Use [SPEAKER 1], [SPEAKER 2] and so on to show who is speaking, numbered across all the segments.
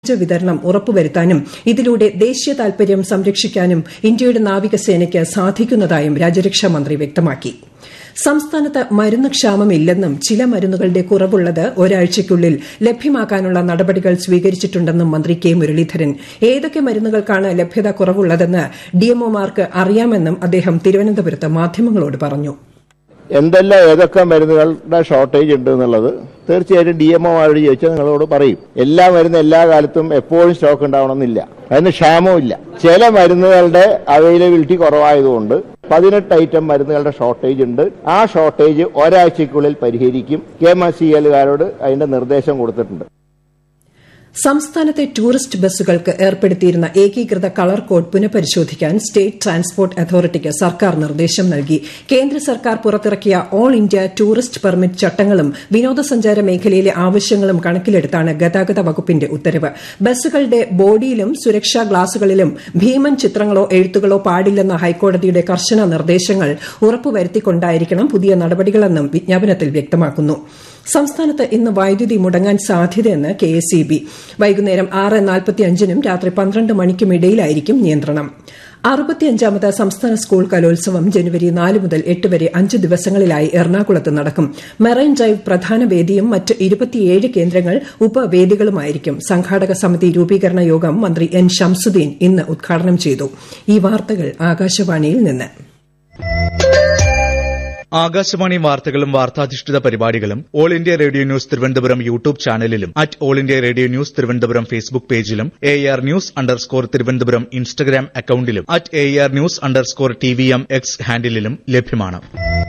[SPEAKER 1] ഊർജ്ജ വിതരണം ഉറപ്പുവരുത്താനും ഇതിലൂടെ ദേശീയ താൽപര്യം സംരക്ഷിക്കാനും ഇന്ത്യയുടെ നാവികസേനയ്ക്ക് സാധിക്കുന്നതായും രാജ്യരക്ഷാമന്ത്രി വ്യക്തമാക്കി സംസ്ഥാനത്ത് മരുന്ന് ക്ഷാമമില്ലെന്നും ചില മരുന്നുകളുടെ കുറവുള്ളത് ഒരാഴ്ചയ്ക്കുള്ളിൽ ലഭ്യമാക്കാനുള്ള നടപടികൾ സ്വീകരിച്ചിട്ടുണ്ടെന്നും മന്ത്രി കെ മുരളീധരൻ ഏതൊക്കെ മരുന്നുകൾക്കാണ് ലഭ്യത കുറവുള്ളതെന്ന് ഡിഎംഒമാർക്ക് അറിയാമെന്നും അദ്ദേഹം തിരുവനന്തപുരത്ത് മാധ്യമങ്ങളോട് പറഞ്ഞു
[SPEAKER 2] എന്തെല്ലാം ഏതൊക്കെ മരുന്നുകളുടെ ഷോർട്ടേജ് ഉണ്ട് എന്നുള്ളത് തീർച്ചയായിട്ടും ഡി എം ഒമാരോട് ചോദിച്ചാൽ നിങ്ങളോട് പറയും എല്ലാ മരുന്ന് എല്ലാ കാലത്തും എപ്പോഴും സ്റ്റോക്ക് ഉണ്ടാവണമെന്നില്ല അതിന് ക്ഷാമമില്ല ചില മരുന്നുകളുടെ അവൈലബിലിറ്റി കുറവായതുകൊണ്ട് പതിനെട്ട് ഐറ്റം മരുന്നുകളുടെ ഷോർട്ടേജ് ഉണ്ട് ആ ഷോർട്ടേജ് ഒരാഴ്ചയ്ക്കുള്ളിൽ പരിഹരിക്കും കെ എം എസ് സി എല്ലുകാരോട് അതിന്റെ നിർദ്ദേശം കൊടുത്തിട്ടുണ്ട്
[SPEAKER 1] സംസ്ഥാനത്തെ ടൂറിസ്റ്റ് ബസ്സുകൾക്ക് ഏർപ്പെടുത്തിയിരുന്ന ഏകീകൃത കളർ കോഡ് പുനഃപരിശോധിക്കാൻ സ്റ്റേറ്റ് ട്രാൻസ്പോർട്ട് അതോറിറ്റിക്ക് സർക്കാർ നിർദ്ദേശം നൽകി കേന്ദ്ര സർക്കാർ പുറത്തിറക്കിയ ഓൾ ഇന്ത്യ ടൂറിസ്റ്റ് പെർമിറ്റ് ചട്ടങ്ങളും വിനോദസഞ്ചാര മേഖലയിലെ ആവശ്യങ്ങളും കണക്കിലെടുത്താണ് ഗതാഗത വകുപ്പിന്റെ ഉത്തരവ് ബസ്സുകളുടെ ബോഡിയിലും സുരക്ഷാ ഗ്ലാസുകളിലും ഭീമൻ ചിത്രങ്ങളോ എഴുത്തുകളോ പാടില്ലെന്ന ഹൈക്കോടതിയുടെ കർശന നിർദ്ദേശങ്ങൾ ഉറപ്പുവരുത്തിക്കൊണ്ടായിരിക്കണം പുതിയ നടപടികളെന്നും വിജ്ഞാപനത്തിൽ വ്യക്തമാക്കുന്നു സംസ്ഥാനത്ത് ഇന്ന് വൈദ്യുതി മുടങ്ങാൻ സാധ്യതയെന്ന് കെ എസ് ഇ ബി വൈകുന്നേരം ആറ് നാൽപ്പത്തിയഞ്ചിനും രാത്രി പന്ത്രണ്ട് മണിക്കുമിടയിലായിരിക്കും നിയന്ത്രണം അറുപത്തിയഞ്ചാമത് സംസ്ഥാന സ്കൂൾ കലോത്സവം ജനുവരി നാല് മുതൽ എട്ട് വരെ അഞ്ച് ദിവസങ്ങളിലായി എറണാകുളത്ത് നടക്കും മെറൈൻ ഡ്രൈവ് പ്രധാന വേദിയും മറ്റ് ഇരുപത്തിയേഴ് കേന്ദ്രങ്ങൾ ഉപവേദികളുമായിരിക്കും സംഘാടക സമിതി രൂപീകരണ യോഗം മന്ത്രി എൻ ഷംസുദ്ദീൻ ഇന്ന് ഉദ്ഘാടനം ചെയ്തു ഈ വാർത്തകൾ ആകാശവാണിയിൽ നിന്ന്
[SPEAKER 3] ആകാശവാണി വാർത്തകളും വാർത്താധിഷ്ഠിത പരിപാടികളും all India radio news Thiruvananthapuram YouTube ചാനലിലും at all India radio news Thiruvananthapuram Facebook പേജിലും A R news underscore Thiruvananthapuram Instagram അക്കൌണ്ടിലും at A R news underscore T V M X ഹാൻഡിലും ലഭ്യമാണ്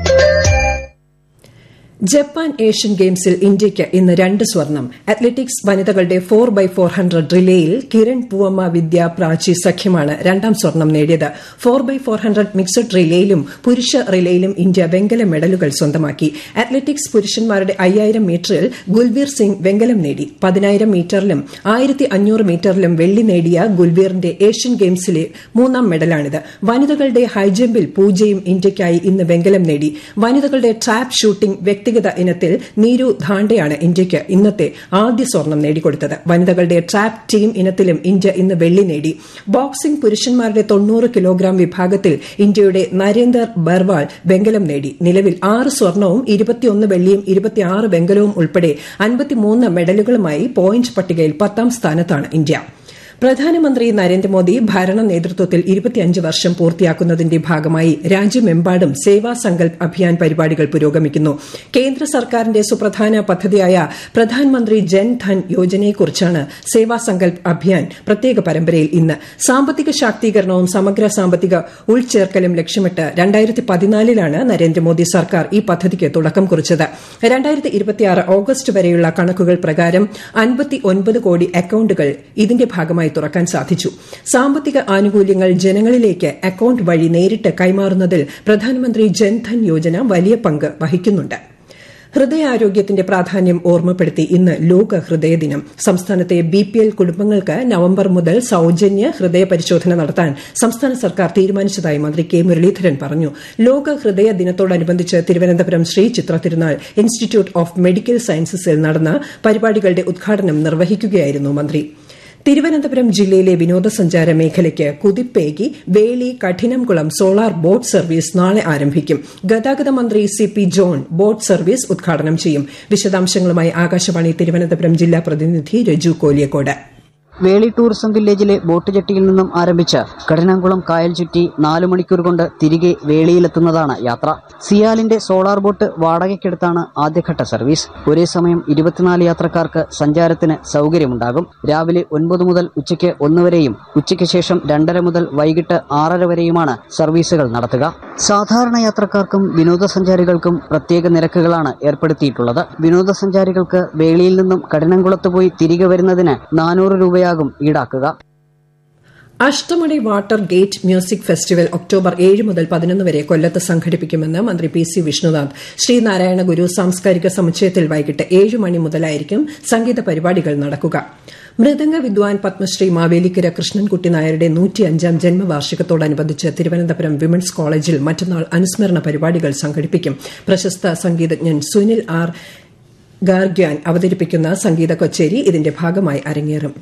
[SPEAKER 1] ജപ്പാൻ ഏഷ്യൻ ഗെയിംസിൽ ഇന്ത്യയ്ക്ക് ഇന്ന് രണ്ട് സ്വർണം അത്ലറ്റിക്സ് വനിതകളുടെ ഫോർ ബൈ ഫോർ ഹൺഡ്രഡ് റിലേയിൽ കിരൺ പൂവമ്മ വിദ്യ പ്രാചി സഖ്യമാണ് രണ്ടാം സ്വർണം നേടിയത് four by four hundred mixed റിലേയിലും പുരുഷ റിലേയിലും ഇന്ത്യ വെങ്കല മെഡലുകൾ സ്വന്തമാക്കി അത്ലറ്റിക്സ് പുരുഷന്മാരുടെ അയ്യായിരം മീറ്ററിൽ ഗുൽബീർ സിംഗ് വെങ്കലം നേടി പതിനായിരം മീറ്ററിലും ആയിരത്തി അഞ്ഞൂറ് മീറ്ററിലും വെള്ളി നേടിയ ഗുൽബീറിന്റെ ഏഷ്യൻ ഗെയിംസിലെ മൂന്നാം മെഡലാണിത് വനിതകളുടെ ഹൈജമ്പിൽ പൂജയും ഇന്ത്യയ്ക്കായി ഇന്ന് വെങ്കലം നേടി വനിതകളുടെ ട്രാപ്പ് ഷൂട്ടിംഗ് വ്യക്തി വ്യക്തിഗത ഇനത്തിൽ നീരു ധാണ്ടെയാണ് ഇന്ത്യയ്ക്ക് ഇന്നത്തെ ആദ്യ സ്വർണം നേടിക്കൊടുത്തത് വനിതകളുടെ ട്രാപ്പ് ടീം ഇനത്തിലും ഇന്ത്യ ഇന്ന് വെള്ളി നേടി ബോക്സിംഗ് പുരുഷന്മാരുടെ തൊണ്ണൂറ് കിലോഗ്രാം വിഭാഗത്തിൽ ഇന്ത്യയുടെ നരേന്ദർ ബർവാൾ വെങ്കലം നേടി നിലവിൽ ആറ് സ്വർണവും ഇരുപത്തിയൊന്ന് വെള്ളിയും ഇരുപത്തിയാറ് വെങ്കലവും ഉൾപ്പെടെ അൻപത്തിമൂന്ന് മെഡലുകളുമായി പോയിന്റ് പട്ടികയിൽ പത്താം സ്ഥാനത്താണ് ഇന്ത്യ പ്രധാനമന്ത്രി നരേന്ദ്രമോദി ഭരണ നേതൃത്വത്തിൽ ഇരുപത്തിയഞ്ച് വർഷം പൂർത്തിയാക്കുന്നതിന്റെ ഭാഗമായി രാജ്യമെമ്പാടും സേവാ സങ്കൽപ് അഭിയാൻ പരിപാടികൾ പുരോഗമിക്കുന്നു കേന്ദ്ര സർക്കാരിന്റെ സുപ്രധാന പദ്ധതിയായ പ്രധാനമന്ത്രി ജൻ ധൻ യോജനയെക്കുറിച്ചാണ് സേവാ സങ്കൽപ് അഭിയാൻ പ്രത്യേക പരമ്പരയിൽ ഇന്ന് സാമ്പത്തിക ശാക്തീകരണവും സമഗ്ര സാമ്പത്തിക ഉൾച്ചേർക്കലും ലക്ഷ്യമിട്ട് രണ്ടായിരത്തി പതിനാലിലാണ് നരേന്ദ്രമോദി സർക്കാർ ഈ പദ്ധതിക്ക് തുടക്കം കുറിച്ചത് രണ്ടായിരത്തി ഇരുപത്തിയാറ് ഓഗസ്റ്റ് വരെയുള്ള കണക്കുകൾ പ്രകാരം അൻപത്തിയൊൻപത് കോടി അക്കൌണ്ടുകൾ ഇതിന്റെ ഭാഗമായി തുറക്കാൻ സാധിച്ചു സാമ്പത്തിക ആനുകൂല്യങ്ങൾ ജനങ്ങളിലേക്ക് അക്കൌണ്ട് വഴി നേരിട്ട് കൈമാറുന്നതിൽ പ്രധാനമന്ത്രി ജൻധൻ യോജന വലിയ പങ്ക് വഹിക്കുന്നുണ്ട് ഹൃദയാരോഗ്യത്തിന്റെ പ്രാധാന്യം ഓർമ്മപ്പെടുത്തി ഇന്ന് ലോക ഹൃദയ ദിനം സംസ്ഥാനത്തെ ബി പി എൽ കുടുംബങ്ങൾക്ക് നവംബർ മുതൽ സൌജന്യ ഹൃദയ പരിശോധന നടത്താൻ സംസ്ഥാന സർക്കാർ തീരുമാനിച്ചതായി മന്ത്രി കെ മുരളീധരൻ പറഞ്ഞു ലോക ഹൃദയ ദിനത്തോടനുബന്ധിച്ച് തിരുവനന്തപുരം ശ്രീ ചിത്ര തിരുനാൾ ഇൻസ്റ്റിറ്റ്യൂട്ട് ഓഫ് മെഡിക്കൽ സയൻസസിൽ നടന്ന പരിപാടികളുടെ ഉദ്ഘാടനം നിർവഹിക്കുകയായിരുന്നു മന്ത്രി തിരുവനന്തപുരം ജില്ലയിലെ വിനോദസഞ്ചാര മേഖലയ്ക്ക് കുതിപ്പേകി Veli Kadinamkulam solar boat service നാളെ ആരംഭിക്കും ഗതാഗത മന്ത്രി C P John boat service ഉദ്ഘാടനം ചെയ്യും വിശദാംശങ്ങളുമായി ആകാശവാണി തിരുവനന്തപുരം ജില്ലാ പ്രതിനിധി രജു കോലിയക്കോട്
[SPEAKER 4] വേളി ടൂറിസം വില്ലേജിലെ ബോട്ട് ജെട്ടിയിൽ നിന്നും ആരംഭിച്ച് കഠിനാംകുളം കായൽ ചുറ്റി നാലു മണിക്കൂർ കൊണ്ട് തിരികെ വേളിയിലെത്തുന്നതാണ് യാത്ര സിയാലിന്റെ സോളാർ ബോട്ട് വാടകയ്ക്കെടുത്താണ് ആദ്യഘട്ട സർവീസ് ഒരേ സമയം ഇരുപത്തിനാല് യാത്രക്കാർക്ക് സഞ്ചാരത്തിന് സൗകര്യമുണ്ടാകും രാവിലെ ഒൻപത് മുതൽ ഉച്ചയ്ക്ക് ഒന്ന് വരെയും ഉച്ചയ്ക്ക് ശേഷം രണ്ടര മുതൽ വൈകിട്ട് ആറര വരെയുമാണ് സർവീസുകൾ നടത്തുക സാധാരണ യാത്രക്കാർക്കും വിനോദസഞ്ചാരികൾക്കും പ്രത്യേക നിരക്കുകളാണ് ഏർപ്പെടുത്തിയിട്ടുള്ളത് വിനോദസഞ്ചാരികൾക്ക് വേളിയിൽ നിന്നും കഠിനംകുളത്ത് പോയി തിരികെ വരുന്നതിന് നാനൂറ് രൂപയാകും ഈടാക്കുക
[SPEAKER 1] Ashtamudi water gate music festival October ഏഴ് മുതൽ പതിനൊന്ന് വരെ കൊല്ലത്ത് സംഘടിപ്പിക്കുമെന്ന് മന്ത്രി പി സി വിഷ്ണുനാഥ് ശ്രീനാരായണ ഗുരു സാംസ്കാരിക സമുച്ചയത്തിൽ വൈകിട്ട് ഏഴ് മണി മുതലായിരിക്കും സംഗീത പരിപാടികൾ നടക്കുക മൃദംഗ വിദ്വാൻ പത്മശ്രീ മാവേലിക്കര കൃഷ്ണൻകുട്ടി നായരുടെ നൂറ്റിയഞ്ചാം ജന്മവാർഷികത്തോടനുബന്ധിച്ച് തിരുവനന്തപുരം വിമൻസ് കോളേജിൽ മറ്റന്നാൾ അനുസ്മരണ പരിപാടികൾ സംഘടിപ്പിക്കും പ്രശസ്ത സംഗീതജ്ഞൻ സുനിൽ ആർ ഗാർഗ്യാൻ അവതരിപ്പിക്കുന്ന സംഗീത കച്ചേരി ഇതിന്റെ ഭാഗമായി അരങ്ങേറും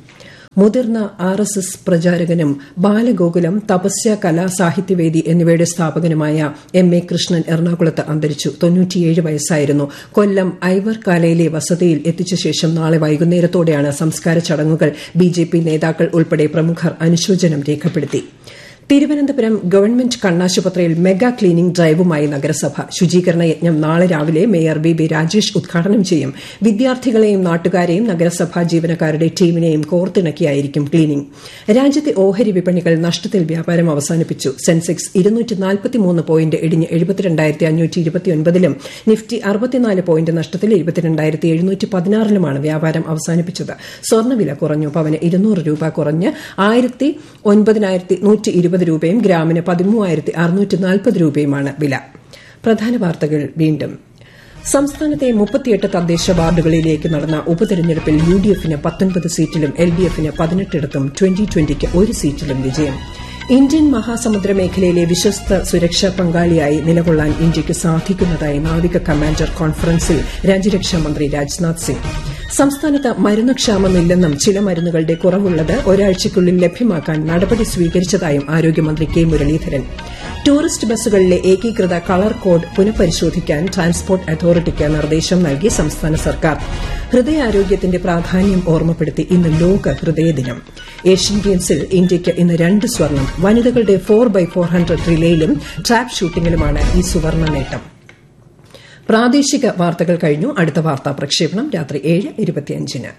[SPEAKER 1] മുതിർന്ന ആർ എസ് എസ് പ്രചാരകനും ബാലഗോകുലം തപസ്യ കലാ സാഹിത്യവേദി എന്നിവയുടെ സ്ഥാപകനുമായ എം എ കൃഷ്ണൻ എറണാകുളത്ത് അന്തരിച്ചു തൊണ്ണൂറ്റിയേഴ് വയസ്സായിരുന്നു കൊല്ലം ഐവർ കാലയിലെ വസതിയിൽ എത്തിച്ച ശേഷം നാളെ വൈകുന്നേരത്തോടെയാണ് സംസ്കാര ചടങ്ങുകൾ ബിജെപി നേതാക്കൾ ഉൾപ്പെടെ പ്രമുഖർ അനുശോചനം രേഖപ്പെടുത്തി തിരുവനന്തപുരം ഗവൺമെന്റ് കണ്ണാശുപത്രിയിൽ മെഗാ ക്ലീനിംഗ് ഡ്രൈവുമായി നഗരസഭ ശുചീകരണ യജ്ഞം നാളെ രാവിലെ മേയർ വി ബി രാജേഷ് ഉദ്ഘാടനം ചെയ്യും വിദ്യാർത്ഥികളെയും നാട്ടുകാരെയും നഗരസഭാ ജീവനക്കാരുടെ ടീമിനെയും കോർത്തിണക്കിയായിരിക്കും ക്ലീനിംഗ് രാജ്യത്തെ ഓഹരി വിപണികൾ നഷ്ടത്തിൽ വ്യാപാരം അവസാനിപ്പിച്ചു സെൻസെക്സ് പോയിന്റ് ഇടിഞ്ഞ് എഴുപത്തിരണ്ടായിരത്തി അഞ്ഞൂറ്റി ഇരുപത്തിയൊൻപതിലും നിഫ്റ്റി അറുപത്തിനാല് പോയിന്റ് നഷ്ടത്തിൽ ഇരുപത്തിരണ്ടായിരത്തി എഴുന്നൂറ്റി പതിനാറിലുമാണ് വ്യാപാരം അവസാനിപ്പിച്ചത് സ്വർണ്ണവില കുറഞ്ഞു പവന് ഇരുന്നൂറ് രൂപ കുറഞ്ഞ് ആയിരത്തി ഒൻപതിനായിരത്തി നൂറ്റി ഇരുപത് രൂപയും ഗ്രാമിന് പതിമൂവായിരത്തി അറുന്നൂറ്റി നാൽപ്പത് രൂപയുമാണ് വില പ്രധാന വാർത്തകൾ വീണ്ടും സംസ്ഥാനത്തെ മുപ്പത്തിയെട്ട് തദ്ദേശ വാർഡുകളിലേക്ക് നടന്ന ഉപതെരഞ്ഞെടുപ്പിൽ യു ഡി എഫിന് പത്തൊൻപത് സീറ്റിലും എൽ ഡി എഫിന് പതിനെട്ടിടത്തും ട്വന്റി ട്വന്റിക്ക് ഒരു സീറ്റിലും വിജയം ഇന്ത്യൻ മഹാസമുദ്ര മേഖലയിലെ വിശ്വസ്ത സുരക്ഷാ പങ്കാളിയായി നിലകൊള്ളാൻ ഇന്ത്യയ്ക്ക് സാധിക്കുന്നതായി നാവിക കമാൻഡർ കോൺഫറൻസിൽ രാജ്യരക്ഷാമന്ത്രി രാജ്നാഥ് സിംഗ് സംസ്ഥാനത്ത് മരുന്നുക്ഷാമമില്ലെന്നും ചില മരുന്നുകളുടെ കുറവുള്ളത് ഒരാഴ്ചയ്ക്കുള്ളിൽ ലഭ്യമാക്കാൻ നടപടി സ്വീകരിച്ചതായും ആരോഗ്യമന്ത്രി കെ മുരളീധരൻ ടൂറിസ്റ്റ് ബസ്സുകളിലെ ഏകീകൃത കളർ കോഡ് പുനഃപരിശോധിക്കാൻ ട്രാൻസ്പോർട്ട് അതോറിറ്റിക്ക് നിർദ്ദേശം നൽകി സംസ്ഥാന സർക്കാർ ഹൃദയാരോഗ്യത്തിന്റെ പ്രാധാന്യം ഓർമ്മപ്പെടുത്തി ഇന്ന് ലോക ഹൃദയദിനം ഏഷ്യൻ ഗെയിംസിൽ ഇന്ത്യയ്ക്ക് ഇന്ന് രണ്ട് സ്വർണം വനിതകളുടെ ഫോർ ബൈ ഫോർ ഹൺഡ്രഡ് റിലേയിലും ട്രാപ്പ് ഷൂട്ടിംഗിലുമാണ് ഈ സുവർണ നേട്ടം പ്രാദേശിക വാർത്തകൾ കഴിഞ്ഞു അടുത്ത വാർത്താ പ്രക്ഷേപണം രാത്രി ഏഴ് ഇരുപത്തിയഞ്ചിന്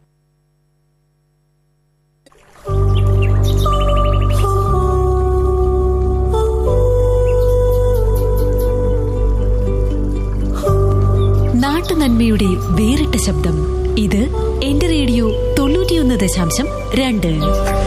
[SPEAKER 5] നാട്ടുനന്മയുടെ വേറിട്ട ശബ്ദം ഇത് എന്റെ റേഡിയോ തൊണ്ണൂറ്റിയൊന്ന് ദശാംശം രണ്ട്